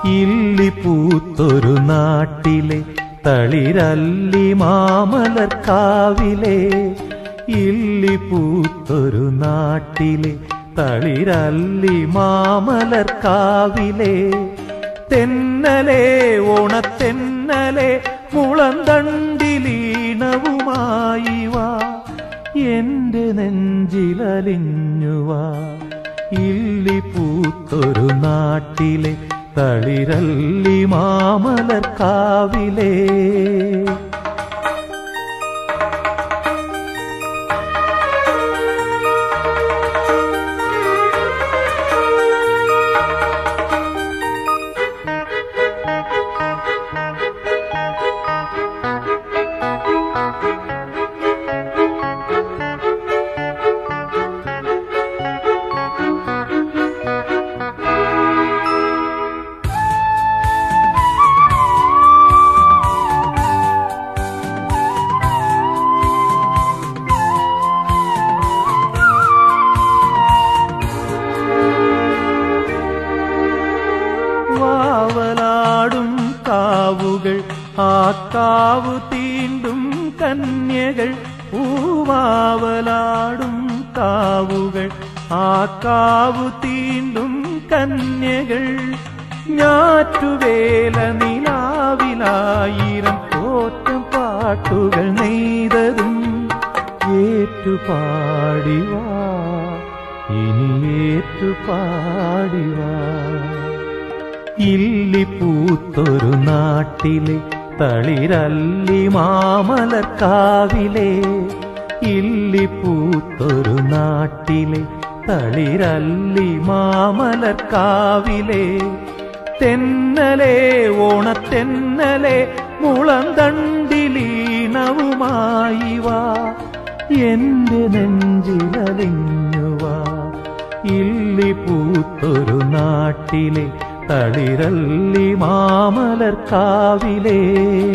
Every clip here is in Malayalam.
ഇല്ലി പൂത്തൊരു നാട്ടിലെ തളിരല്ലി മാമലർക്കാവിലെ ഇല്ലി പൂത്തൊരു നാട്ടിലെ തളിരല്ലി മാമലർക്കാവിലെ തെന്നലെ ഓണത്തെന്നലെ മുളന്തണ്ടിലീണവുമായി വാ എന്റെ നെഞ്ചിലലിഞ്ഞുവാ ഇല്ലി പൂത്തൊരു നാട്ടിലെ തളിരല്ലി മാമലർക്കാവിലേ വാവലാടും കാവുകൾ ആ കാവു തീണ്ടും കന്യകൾ പൂവാവലാടും കാവുകൾ ആ കാവു തീണ്ടും കന്യകൾ ഞാറ്റുവേല നിലാവിലായിരം തോറ്റം പാട്ടുകൾ നെയ്തതും ഏറ്റുപാടിവാ ഇനി ഏറ്റുപാടിവാ ഇല്ലി പൂത്തൊരു നാട്ടിലെ തളിരല്ലി മാമലർക്കാവിലെ ഇല്ലി പൂത്തൊരു നാട്ടിലെ തളിരല്ലി മാമലർക്കാവിലെ തെന്നലെ ഓണത്തെന്നലെ മുളന്തണ്ടിലീണവുമായി വാ എന്റെ നെഞ്ചിലലിഞ്ഞുവാ ഇല്ലി പൂത്തൊരു നാട്ടിലെ തളിരല്ലി മാമലർക്കാവിലേ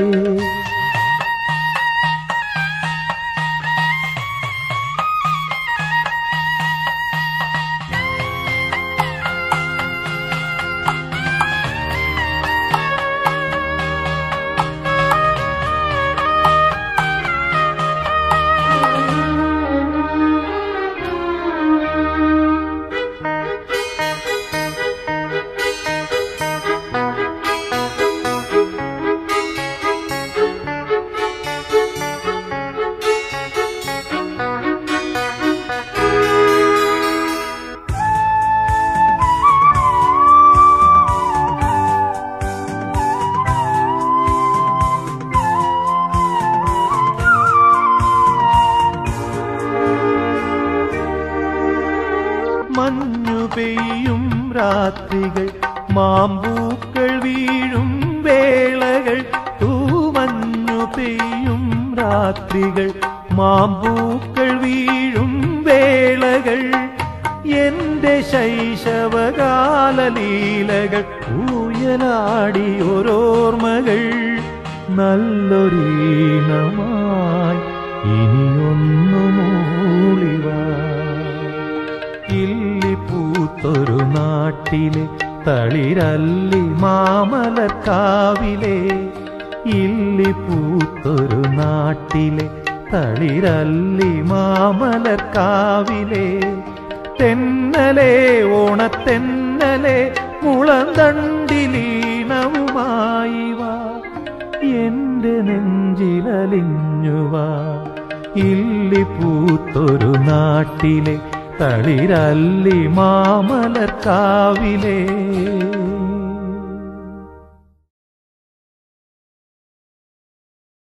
മഞ്ഞു പെയ്യും രാത്രികൾ മാമ്പൂക്കൾ വീഴും വേളകൾ തൂമഞ്ഞു പെയ്യും രാത്രികൾ മാമ്പൂക്കൾ വീഴും വേളകൾ എന്റെ ശൈശവകാല ലീലകൾ ഊയലാടിയൊരോർമ്മകൾ നല്ലൊരീണമായി ഇനിയൊന്നു മൂളിവാ ഇല്ലി പൂത്തൊരു നാട്ടിലെ തളിരല്ലി മാമലക്കാവിലെ ഇല്ലി പൂത്തൊരു നാട്ടിലെ തളിരല്ലി മാമലക്കാവിലെ തെന്നലെ ഓണത്തെന്നലെ മുളന്തണ്ടിലീണവുമായി വാ എന്റെ നെഞ്ചിലലിഞ്ഞുവാ ഇല്ലി പൂത്തൊരു നാട്ടിലെ തളിരല്ലി മാമലർക്കാവിലേ